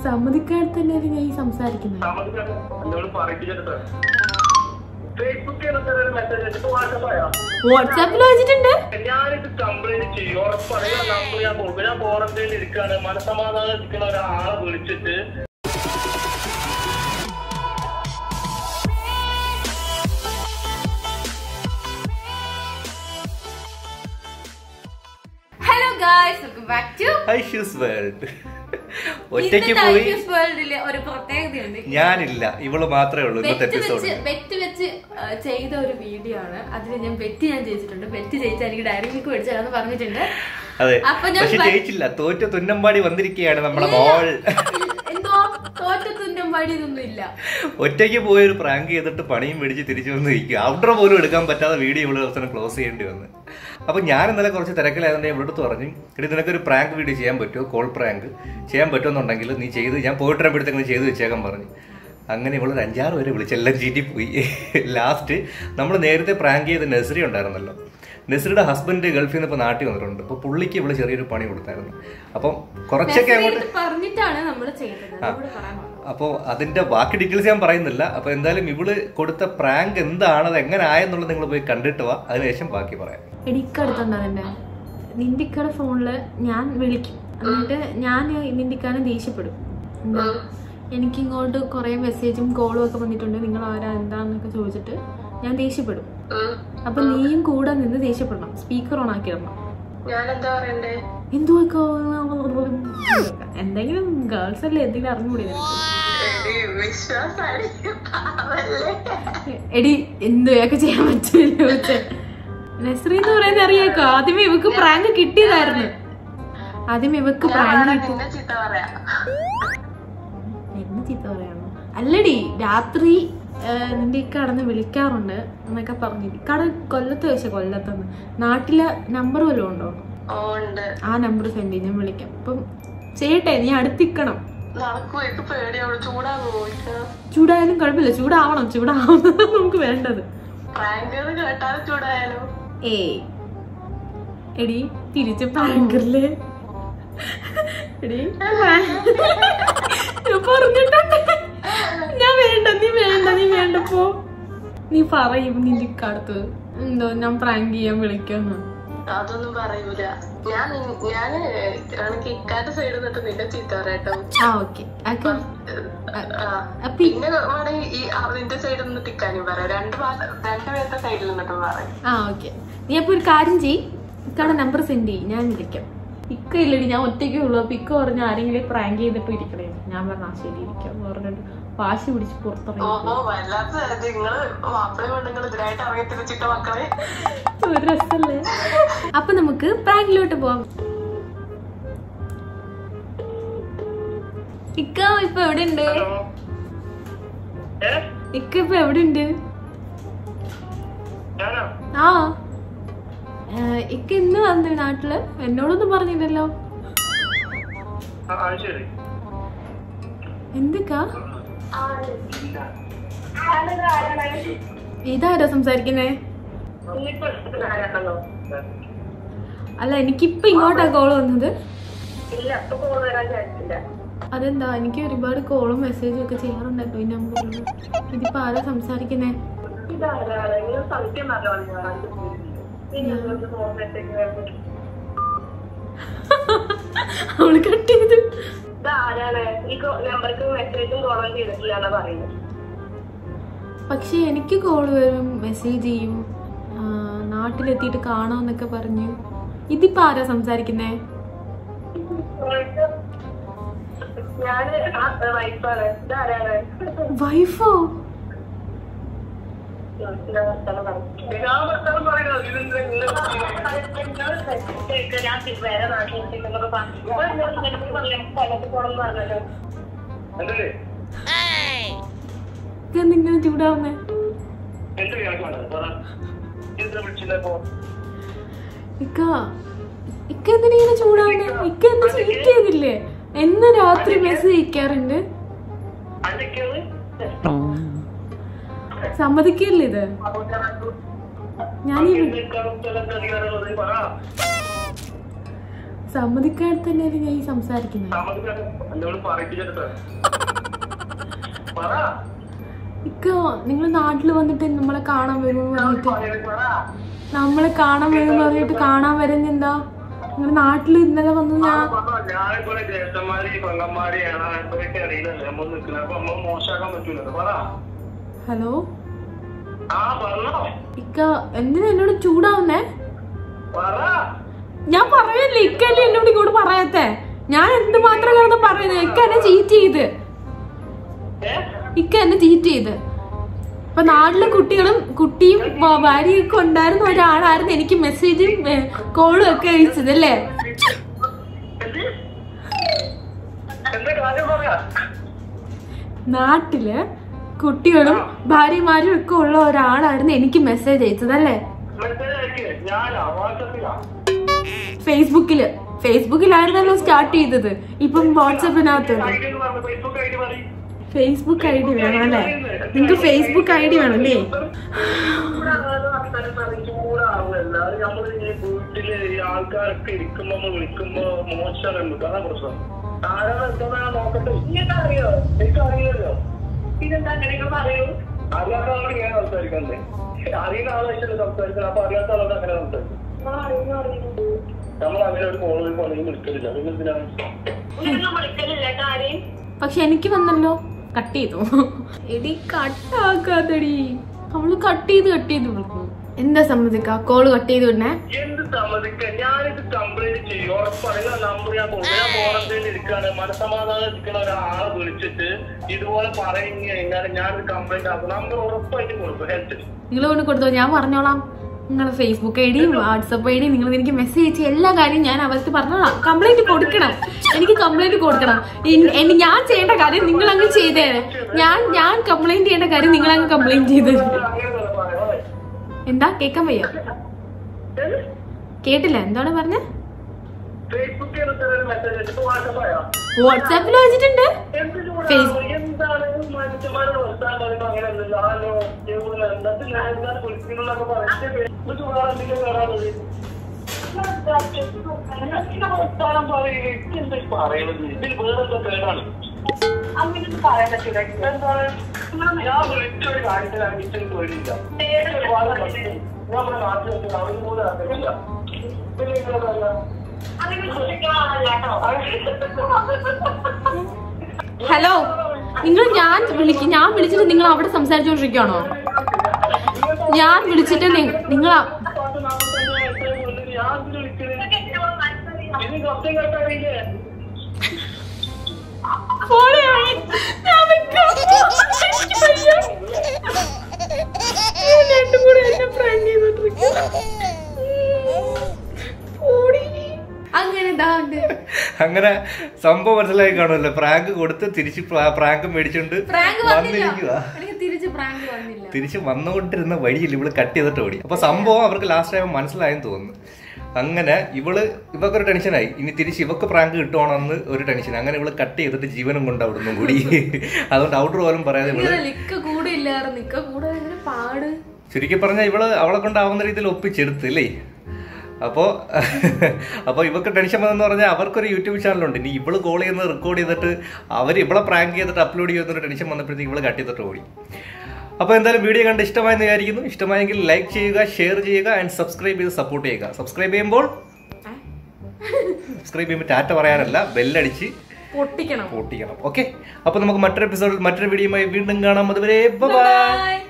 സമ്മതിക്കാതെ തന്നെ ഞാൻ ഈ സംസാരിക്കുന്നത് എന്നോട് പറയിപ്പിച്ചിട്ട് ഫേസ്ബുക്കിൽ മെസ്സേജ് അയച്ചിട്ട് വാട്സപ്പ് ആയോ വാട്സാപ്പിൽ വെച്ചിട്ടുണ്ട് ഞാനിത് കംപ്ലൈന്റ് ചെയ്യും ഉറപ്പാണ് ഞാൻ നമ്പർ ഞാൻ കൊടുക്കും ഞാൻ ക്വാറന്റൈനിൽ ഇരിക്കുകയാണ് മനസമാധാനം ഇരിക്കുന്ന ഒരാളെ വിളിച്ചിട്ട് hello guys welcome back to Aishu's world ഒറ്റയ്ക്ക് പോയി വേൾഡിലെ ഒരു പ്രത്യേകതയുണ്ട് ഞാനില്ല ഇവള് മാത്രമേ ഉള്ളൂ ഇന്നത്തെ ബെറ്റ് എപ്പിസോഡ് വെച്ച് ബെറ്റ് വെച്ച് ആ, ചെയ്ത ഒരു വീഡിയോ ആണ് അതിൽ ഞാൻ ബെറ്റ് ഞാൻ ജയിച്ചിട്ടുണ്ട് ബെറ്റ് ജയിച്ചാൽ എനിക്ക് ഡയറി മിൽക്ക് മേടിച്ചാലെന്ന് പറഞ്ഞിട്ടുണ്ട് അതെ അപ്പൊ ഞാൻ പക്ഷെ പ- ജയിച്ചില്ല തോറ്റ തുന്നമ്പാടി വന്നിരിക്കുകയാണ് നമ്മുടെ മോൾ എന്തോ തോറ്റത്തുന്റം പാടിയതൊന്നും ഇല്ല ഒറ്റയ്ക്ക് പോയി ഒരു പ്രാങ്ക് ചെയ്തിട്ട് പണിയും മേടിച്ച് തിരിച്ചു വന്ന് ഇരിക്കുക ഔട്ടർ പോലും എടുക്കാൻ പറ്റാതെ വീഡിയോ ഇവിടെ അവസാനം ക്ലോസ് ചെയ്യേണ്ടി വന്നു അപ്പൊ ഞാൻ ഇന്നലെ കുറച്ച് തിരക്കിലായതുകൊണ്ട് ഇവിടെ അടുത്ത് പറഞ്ഞു എടി നിനക്കൊരു പ്രാങ്ക് വീഡിയോ ചെയ്യാൻ പറ്റുമോ കോൾ പ്രാങ്ക് ചെയ്യാൻ പറ്റുമെന്നുണ്ടെങ്കിൽ നീ ചെയ്ത് ഞാൻ പോയിട്ട് വരുമ്പോഴത്തേക്കും ചെയ്ത് വെച്ചേക്കാൻ പറഞ്ഞു അങ്ങനെ ഇവളൊരു അഞ്ചാറ് പേരെ വിളിച്ചെല്ലാം ചീറ്റി പോയി ലാസ്റ്റ് നമ്മൾ നേരത്തെ പ്രാങ്ക് ചെയ്ത നഴ്സറി ഉണ്ടായിരുന്നല്ലോ നസറിയുടെ ഹസ്ബൻഡ് ഗൾഫിൽ നിന്ന് ഇപ്പോൾ നാട്ടിൽ വന്നിട്ടുണ്ട് അപ്പോൾ പുള്ളിക്ക് ഇവിടെ ചെറിയൊരു പണി കൊടുത്തായിരുന്നു അപ്പം കുറച്ചൊക്കെ അങ്ങോട്ട് ഇത് പറഞ്ഞിട്ടാണ് നമ്മൾ ചെയ്തത് അതുകൂടെ പറയാൻ മറന്നു. അപ്പോൾ അതിന്റെ ബാക്കി ഡീറ്റെയിൽസ് ഞാൻ പറയുന്നില്ല അപ്പോൾ എന്തായാലും ഇവള് കൊടുത്ത പ്രാങ്ക് എന്താണ് അത് എങ്ങനെ ആയെന്നുള്ളത് നിങ്ങൾ പോയി കണ്ടിട്ട് വാ അതിനുശേഷം ബാക്കി പറയാം എടിക്ക അടുത്തുണ്ടോ നിന്റെ നിന്റെ ഇക്കയുടെ ഫോണില് ഞാൻ വിളിക്കും എന്നിട്ട് ഞാൻ നിന്റെ ഇക്കാനെ ദേഷ്യപ്പെടും എന്താ എനിക്ക് ഇങ്ങോട്ട് കുറെ മെസ്സേജും കോളും ഒക്കെ വന്നിട്ടുണ്ട് നിങ്ങൾ ആരാ എന്താന്നൊക്കെ ചോദിച്ചിട്ട് ഞാൻ ദേഷ്യപ്പെടും അപ്പൊ നീയും കൂടെ നിന്ന് ദേഷ്യപ്പെടണം സ്പീക്കർ ഓൺ ആക്കിയിടണം ഞാനെന്താ പറയണ്ടേ എന്തുവാ എന്തെങ്കിലും ഗേൾസ് അല്ലേ എന്തെങ്കിലും അറിഞ്ഞുകൂടി നിനക്ക്? എടി വിശ്വാസാണ് പാവല്ലേ എടി എന്തുവൊക്കെ ചെയ്യാൻ പറ്റില്ല ചോദിച്ചേ നസ്രി എന്ന് പറയുന്നത് അറിയാക്കോ ആദ്യമേ ഇവക്ക് പ്രാങ്ക് കിട്ടിയതായിരുന്നു ആദ്യമേ ഇവക്ക് പ്രാങ്ക് ഞാൻ കിട്ടി നിന്നെ ചീത്ത പറയാ എന്ന് ചീത്ത പറയാണോ അല്ലടി രാത്രി ആ, നിന്റെ ഇക്ക കടന്ന് വിളിക്കാറുണ്ട് എന്നൊക്കെ പറഞ്ഞു ഇക്കട കൊല്ലത്ത് വെച്ച കൊല്ലത്തുനിന്ന് നാട്ടിലെ നമ്പർ വല്ലതും ഉണ്ടോ ഓ ഉണ്ട് ആ നമ്പർ സെൻഡ് ചെയ്ത് ഞാൻ വിളിക്കാം അപ്പം ചെയ്യട്ടെ നീ അടുത്തിക്കണം നടക്കൂ എനിക്ക് പേടിയാവുള്ളൂ ചൂടാകുമോ ചൂടായാലും കുഴപ്പമില്ല ചൂടാവണം ചൂടാവുന്നത് നമുക്ക് വേണ്ടത് പ്രാങ്ക് കേട്ടാലും ചൂടായാലോ ഏയ് എടി തിരിച്ച് പ്രാങ്കറില് എടി ഞാൻ പറഞ്ഞിട്ടുണ്ട് ഞാൻ വേണ്ട നീ വേണ്ട നീ വേണ്ട പോ നീ പറയും നിന്റെ അടുത്ത് എന്തോ ഞാൻ പ്രാങ്ക് ചെയ്യാൻ വിളിക്കുന്നു അതൊന്നും പറയൂല ഞാൻ നിൻ- ഞാന് എനിക്ക് ഇക്കാന്റെ സൈഡിൽ നിന്നിട്ട് നിന്നെ ചീത്ത പറയാട്ടോ ആ ഓക്കെ അപ്പൊ ആ. അപ്പൊ പിന്നെ വേണമെങ്കിൽ ഈ ആ നിന്റെ സൈഡിൽ നിന്നിട്ട് ഇക്കാനും പറയാം രണ്ട് ഭാഗ- രണ്ട് പേരുടെ സൈഡിൽ നിന്നിട്ട് പറയാം ആ ഓക്കെ നീ അപ്പൊ ഒരു കാര്യം ചെയ് ഇക്കടെ നമ്പർ സെൻഡ് ചെയ്യ് ഞാൻ വിളിക്കാം ഇക്ക ഇല്ലടി ഞാൻ ഒറ്റയ്ക്കേ ഉള്ളൂ അപ്പൊ ഇക്ക പറഞ്ഞു ആരെങ്കിലും പ്രാങ്ക് ചെയ്തിട്ട് ഇരിക്കണേ ഞാൻ പറഞ്ഞ ശരി ഇരിക്കാം എന്ന് പറഞ്ഞിട്ട് വാശി പിടിച്ച് പുറത്തിറങ്ങി ഓ വല്ലാത്ത നിങ്ങള് മാപ്പിള പെണ്ണുങ്ങൾ ഇതിനായിട്ട് ഇറങ്ങി തിരിച്ചിട്ട മക്കളെ ഒരു രസല്ലേ അപ്പൊ നമുക്ക് പ്രാങ്കിലോട്ട് പോവാം ഇക്ക ഇപ്പൊ എവിടെ ഉണ്ട് ഏ ഇക്ക ഇപ്പൊ എവിടെ ഉണ്ട് ഞാനാ ആ ഏ, ഇക്ക ഇന്ന് വന്നു നാട്ടില് എന്നോടൊന്നും പറഞ്ഞില്ലല്ലോ ആ ആ, ശരി എന്തൊക്കാ ഇതാരാ സംസാരിക്കുന്നേ ഇന്നിപ്പോ ആരാണല്ലോ അല്ല എനിക്കിപ്പൊ ഇങ്ങോട്ടാ കോൾ വന്നത് ഇല്ല അപ്പൊ കോൾ വരാൻ ചാൻസ് ഇല്ല അതെന്താ എനിക്ക് ഒരുപാട് കോളും മെസ്സേജും ഒക്കെ ചെയ്യാറുണ്ടല്ലോ ഈ നമ്പറിൽ ഇതിപ്പോ ആരാ സംസാരിക്കുന്നേ ഇതാരാണ് നിങ്ങൾ സത്യം പറഞ്ഞു ഇനി നിങ്ങൾക്ക് ഫോൺ മെസ്സേജ് വേണം അവള് കട്ട് ചെയ്ത് ഇതാരാണ് ഈ നമ്പർക്ക് മെസ്സേജും കോളും ചെയ്തിട്ടില്ല എന്നാ പറയുന്നത് പക്ഷെ എനിക്ക് കോൾ വരും മെസ്സേജ് ചെയ്യും ആ, നാട്ടിലെത്തിയിട്ട് കാണാമെന്നൊക്കെ പറഞ്ഞു ഇതിപ്പോ ആരാ സംസാരിക്കുന്നേ ഞാന് വൈഫാണ് ഇതാരാണ് വൈഫോ ഞാൻ വർത്താനം പറയുന്നത് ഇതെന്താ ഇങ്ങനെ ഞാൻ വേറെ നാട്ടിലേക്ക് പറഞ്ഞല്ലോ എന്തല്ലേ ഇതെന്തിങ്ങനെ ചൂടാവുന്നേ എന്ത് കേൾക്കാണ് എന്താ വിളിച്ചില്ലപ്പോ ഇക്ക ഇക്ക എന്തിനിങ്ങനെ ചൂടാവുന്നേ ഇക്ക എന്താ ചീറ്റ് ചെയ്തില്ലേ എന്ന് രാത്രി മെസ്സേജ് അയക്കാറുണ്ട് അതൊക്കെയാണ് സമ്മതിക്കില്ല ഇത് ഞാൻ ഈ സമ്മതിക്കാത്തല്ലേ ഞാൻ ഈ സംസാരിക്കുന്നത് സമ്മതിക്കാതെ എന്നോട് പറയിപ്പിച്ചിട്ട് പറ ഇക്ക നിങ്ങൾ നാട്ടിൽ വന്നിട്ട് നമ്മളെ കാണാൻ വരുമെന്ന് പറഞ്ഞിട്ട് പറയണത് പറ നമ്മളെ കാണാൻ വരുമെന്ന് പറഞ്ഞിട്ട് കാണാൻ വരുന്ന എന്താ നിങ്ങൾ നാട്ടിൽ ഇന്നലെ വന്ന് ഞാൻ ഞാനിവിടെ ജ്യേഷ്ഠന്മാര് പെങ്ങന്മാര് ഇവരൊക്കെ അറിയില്ലല്ലേ നമ്മൾ നിൽക്കുന്നത് അപ്പൊ നമ്മൾ മോശമാക്കാൻ പറ്റൂലോ പറ ഹലോ ആ പറഞ്ഞോ ഇക്ക എന്തിനാ എന്നോട് ചൂടാവുന്നേ പറ ഞാൻ പറയല്ലേ ഇക്കല്ലേ എന്നോട് ഇങ്ങോട്ട് പറയാത്തെ ഞാൻ എന്തുമാത്രം കിടന്ന് പറയുന്നത് ഇക്ക എന്നെ ചീറ്റ് ചെയ്ത് ഏ ഇക്ക എന്നെ ചീറ്റ് ചെയ്ത് അപ്പൊ നാട്ടിലെ കുട്ടികളും കുട്ടിയും ഭ- ഭാര്യയൊക്കെ ഉണ്ടായിരുന്ന ഒരാളായിരുന്നു എനിക്ക് മെസ്സേജും കോളും ഒക്കെ അയച്ചത് അല്ലേ എന്ത്? എന്താ കാര്യം പറയാ നാട്ടില് കുട്ടികളും ഭാര്യമാരും ഒക്കെ ഉള്ള ഒരാളായിരുന്നു എനിക്ക് മെസ്സേജ് അയച്ചത് അല്ലേ മെസ്സേജ് അയക്ക് ഞാനാ വാട്സപ്പിലാ ഫേസ്ബുക്കില് ഫേസ്ബുക്കിലായിരുന്നല്ലോ സ്റ്റാർട്ട് ചെയ്തത് ഇപ്പം വാട്സപ്പിനകത്ത് ഐ ഡി പറഞ്ഞു ഫേസ്ബുക്ക് ഐ ഡി പറയും ഫേസ്ബുക്ക് ഐ ഡി വേണം അല്ലേ നിങ്ങക്ക് ഫേസ്ബുക്ക് ഐ ഡി വേണം അല്ലേ ചൂടാവുമല്ലാതെ നമ്മള് ഈ വീട്ടില് ഈ ആൾക്കാരൊക്കെ ഇരിക്കുമ്പോ നമ്മൾ വിളിക്കുമ്പോ മോശമാണ് നമുക്ക് അതാ പ്രശ്നം ആരാണ് എന്താ നോക്കട്ടെ അറിയോ എനിക്ക് അറിയില്ലല്ലോ ഇതെന്താ അങ്ങനെയൊക്കെ പറയൂ അറിയാത്ത ആളോട് ഇങ്ങനെ സംസാരിക്കണ്ടേ അറിയുന്ന ആളായിട്ടല്ലേ സംസാരിക്കണം അപ്പൊ അറിയാത്ത ആളോട് അങ്ങനെ സംസാരിക്കും നമ്മൾ അങ്ങനെ ഒരു കോളിൽ പണിയും വിളിക്കലില്ല നിങ്ങൾ എന്തിനാണ് പക്ഷെ എനിക്ക് വന്നല്ലോ കട്ട് ചെയ്തു എടി കട്ടാക്കാത്തടി അവള് കട്ട് ചെയ്ത് കട്ട് ചെയ്ത് വിളിക്കും എന്താ സമ്മതിക്ക കോള് കട്ട് ചെയ്ത് വിടണേ എന്ത് സമ്മതിക്ക ഞാനിത് കംപ്ലൈന്റ് ചെയ്യും ഉറപ്പാണ് നിങ്ങളെ നമ്പർ ഞാൻ കൊടുക്കും ഞാൻ ക്വാറന്റൈനിൽ ഇരിക്കാണ് മനസമാധാനം ഇരിക്കുന്ന ഒരാളെ വിളിച്ചിട്ട് ഇതുപോലെ പറഞ്ഞു കഴിഞ്ഞാൽ ഞാനിത് കംപ്ലൈന്റ് ആക്കും നമ്പർ ഉറപ്പായിട്ട് കൊടുക്കും ഹെൽത്ത് നിങ്ങൾ കൊണ്ട് കൊടുത്തോ ഞാൻ പറഞ്ഞോളാം നിങ്ങളെ ഫേസ്ബുക്ക് ഐ ഡിയും വാട്സപ്പ് ഐ ഡിയും നിങ്ങൾ എനിക്ക് മെസ്സേജ് അയച്ച എല്ലാ കാര്യം ഞാൻ അവർക്ക് പറഞ്ഞോളാം കംപ്ലൈന്റ് കൊടുക്കണം എനിക്ക് കംപ്ലൈന്റ് കൊടുക്കണം ഇൻ- എനി- ഞാൻ ചെയ്യേണ്ട കാര്യം നിങ്ങൾ അങ്ങ് ചെയ്തേ ഞാൻ ഞാൻ കംപ്ലൈന്റ് ചെയ്യേണ്ട കാര്യം നിങ്ങൾ അങ്ങ് കംപ്ലൈന്റ് ചെയ്ത് അങ്ങനെ പറയാം എന്താ കേക്കാൻ വയ്യ കേട്ടില്ല എന്താണ് പറഞ്ഞ ഫേസ്ബുക്കിൽ മെസ്സേജ് അയച്ചിട്ട് വാട്സപ്പായോ വാട്സാപ്പിൽ വെച്ചിട്ടുണ്ട് എന്ത് ചൂടാണ്? എന്താണ് മനുഷ്യന്മാരോട് വർത്താനം പറയുമ്പോ അങ്ങനെ അല്ലല്ലോ ഹലോ എവിടെ എന്നിട്ട് ഞാൻ എന്താണ് വിളിക്കുന്നൊക്കെ പറഞ്ഞിട്ട് ഫേസ്ബുക്ക് ചൂടാണ് എന്തെങ്കിലും കയറാറുള്ളത് വർത്താനം പറയുന്നത് എന്താ ഈ പറയണത് ഇതിൽ വേറെന്താ പേരാണ് അങ്ങനെയൊന്നും പറയാൻ പറ്റില്ല എന്താണ് ഞാൻ വിളിച്ചൊരു കാര്യത്തിൽ അടിച്ചൊരു പേടിയില്ല ഒരുപാട് പ്രശ്നം. ഞാൻ നമ്മുടെ നാട്ടിൽ വെച്ച് അവര് പോലും അറിയില്ല പിന്നെ നിങ്ങളെ പറയാം ഹലോ നിങ്ങൾ ഞാൻ വിളിക്കും ഞാൻ വിളിച്ചിട്ട് നിങ്ങൾ അവിടെ സംസാരിച്ചുകൊണ്ടിരിക്കുകയാണോ ഞാൻ വിളിച്ചിട്ട് നി- നിങ്ങൾ ആ- പോളെ ആയി. ഞാൻ വെക്കാം. എനിക്ക് വയ്യ. ഈ രണ്ടും കൂടെ എന്നെ prank ചെയ്തോണ്ടിരിക്കുവാ. ഓടി. അങ്ങനെ ഇതാണ്ട് അങ്ങനെ സംഭവം മനസ്സിലായി കാണുമല്ലോ പ്രാങ്ക് കൊടുത്ത് തിരിച്ച് പ്രാങ്ക് മേടിച്ചോണ്ട് പ്രാങ്ക് വന്നില്ല വന്നിരിക്കുക എനിക്ക് തിരിച്ച് പ്രാങ്ക് വന്നില്ല തിരിച്ച് വന്നുകൊണ്ടിരുന്ന വഴിയിൽ ഇവള് കട്ട് ചെയ്തിട്ട് ഓടി അപ്പൊ സംഭവം അവർക്ക് ലാസ്റ്റ് ആയപ്പോൾ മനസ്സിലായെന്ന് തോന്നുന്നു അങ്ങനെ ഇവള് ഇവക്കൊരു ടെൻഷനായി ഇനി തിരിച്ച് ഇവക്ക് പ്രാങ്ക് കിട്ടുവാണെന്ന് ഒരു ടെൻഷൻ അങ്ങനെ ഇവള് കട്ട് ചെയ്തിട്ട് ജീവനം കൊണ്ട് അവിടുന്ന് കൂടി അതുകൊണ്ട് ഔട്ടർ പോലും പറയാതെ ഇവള് ഇങ്ങനെ നിക്ക കൂടെ ഇല്ലായിരുന്നു നിക്ക കൂടെ ഭയങ്കര പാട് ചുരുക്കി പറഞ്ഞാൽ ഇവള് അവളെ കൊണ്ടാവുന്ന രീതിയിൽ ഒപ്പിച്ചെടുത്ത് അല്ലേ അപ്പോ അപ്പൊ ഇവക്ക് ടെൻഷൻ വന്നെന്ന് പറഞ്ഞാൽ അവർക്കൊരു യൂട്യൂബ് ചാനലുണ്ട് ഇനി ഇവള് കോൾ ചെയ്യുന്നത് റെക്കോർഡ് ചെയ്തിട്ട് അവർ ഇവളെ പ്രാങ്ക് ചെയ്തിട്ട് അപ്ലോഡ് ചെയ്യുന്നൊരു ടെൻഷൻ വന്നപ്പോഴത്തേക്ക് ഇവള് കട്ട് ചെയ്തിട്ട് ഓടി അപ്പോൾ എന്തായാലും വീഡിയോ കണ്ട് ഇഷ്ടമായെന്ന് വിചാരിക്കുന്നു ഇഷ്ടമായെങ്കിൽ ലൈക്ക് ചെയ്യുക ഷെയർ ചെയ്യുക ആൻഡ് സബ്സ്ക്രൈബ് ചെയ്ത് സപ്പോർട്ട് ചെയ്യുക സബ്സ്ക്രൈബ് ചെയ്യുമ്പോൾ സബ്സ്ക്രൈബ് ചെയ്യുമ്പോൾ ടാറ്റ പറയാനല്ല ബെല്ലടിച്ച് പൊട്ടിക്കണം പൊട്ടിക്കണം ഓക്കെ അപ്പോൾ നമുക്ക് മറ്റൊരു എപ്പിസോഡിൽ മറ്റൊരു വീഡിയോയുമായി വീണ്ടും കാണാം അതുവരെ ബൈ ബൈ